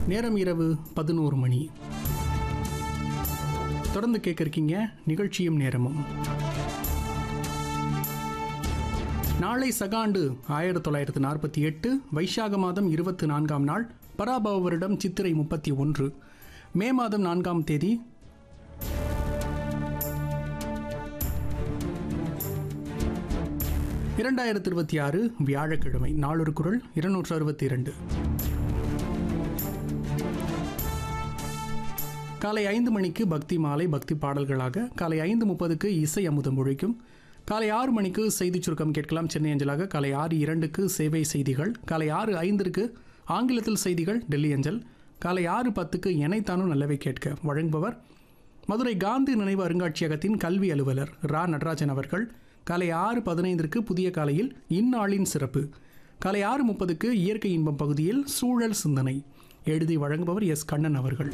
நேரம் இரவு பதினோரு மணி தொடர்ந்து கேட்க இருக்கீங்க நிகழ்ச்சியும் நேரமும் நாளை சகாண்டு ஆயிரத்தி தொள்ளாயிரத்து நாற்பத்தி எட்டு வைசாக மாதம் இருபத்தி நான்காம் நாள் பராபவ வருடம் சித்திரை முப்பத்தி ஒன்று மே மாதம் நான்காம் தேதி இரண்டாயிரத்தி இருபத்தி ஆறு வியாழக்கிழமை நாளொரு குரல் இருநூற்று அறுபத்தி இரண்டு காலை ஐந்து மணிக்கு பக்தி மாலை பக்தி பாடல்களாக காலை ஐந்து முப்பதுக்கு இசை அமுதம் ஒழிக்கும் காலை ஆறு மணிக்கு செய்திச் சுருக்கம் கேட்கலாம் சென்னை அஞ்சலாக காலை ஆறு இரண்டுக்கு சேவை செய்திகள் காலை ஆறு ஐந்திற்கு ஆங்கிலத்தில் செய்திகள் டெல்லி அஞ்சல் காலை ஆறு பத்துக்கு எனைத்தானும் நல்லவை கேட்க வழங்குபவர் மதுரை காந்தி நினைவு அருங்காட்சியகத்தின் கல்வி அலுவலர் ரா நடராஜன் அவர்கள் காலை ஆறு பதினைந்திற்கு புதிய காலையில் இந்நாளின் சிறப்பு காலை ஆறு முப்பதுக்கு இயற்கை இன்பம் பகுதியில் சூழல் சிந்தனை எழுதி வழங்குபவர் எஸ் கண்ணன் அவர்கள்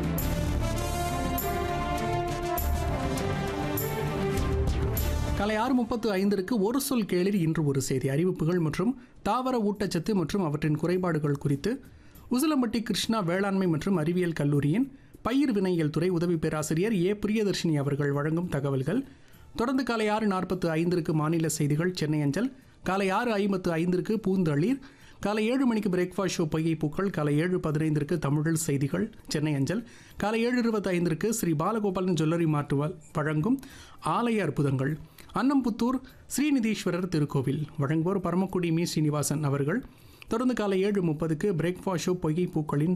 காலை ஆறு முப்பத்து ஐந்திற்கு ஒரு சொல் கேளிர் இன்று ஒரு செய்தி அறிவிப்புகள் மற்றும் தாவர ஊட்டச்சத்து மற்றும் அவற்றின் குறைபாடுகள் குறித்து உசிலம்பட்டி கிருஷ்ணா வேளாண்மை மற்றும் அறிவியல் கல்லூரியின் பயிர் வினையியல் துறை உதவி பேராசிரியர் ஏ பிரியதர்ஷினி அவர்கள் வழங்கும் தகவல்கள் தொடர்ந்து காலை ஆறு நாற்பத்து ஐந்திற்கு மாநில செய்திகள் சென்னை அஞ்சல் காலை ஆறு ஐம்பத்து ஐந்திற்கு பூந்தளிர் காலை ஏழு மணிக்கு பிரேக்ஃபாஸ்ட் ஷோ பொய்யை பூக்கள் காலை ஏழு பதினைந்திற்கு தமிழில் செய்திகள் சென்னை அஞ்சல் காலை ஏழு இருபத்தி ஐந்திற்கு ஸ்ரீ பாலகோபாலன் ஜுவல்லரி மாற்றுவல் வழங்கும் ஆலய அற்புதங்கள் அன்னம்புத்தூர் ஸ்ரீநிதீஸ்வரர் திருக்கோவில் வழங்குவோர் பரமக்குடி மீ ஸ்ரீனிவாசன் அவர்கள் தொடர்ந்து காலை ஏழு முப்பதுக்கு பிரேக்ஃபாஸ்ட் ஷோ பொய்கை பூக்களின்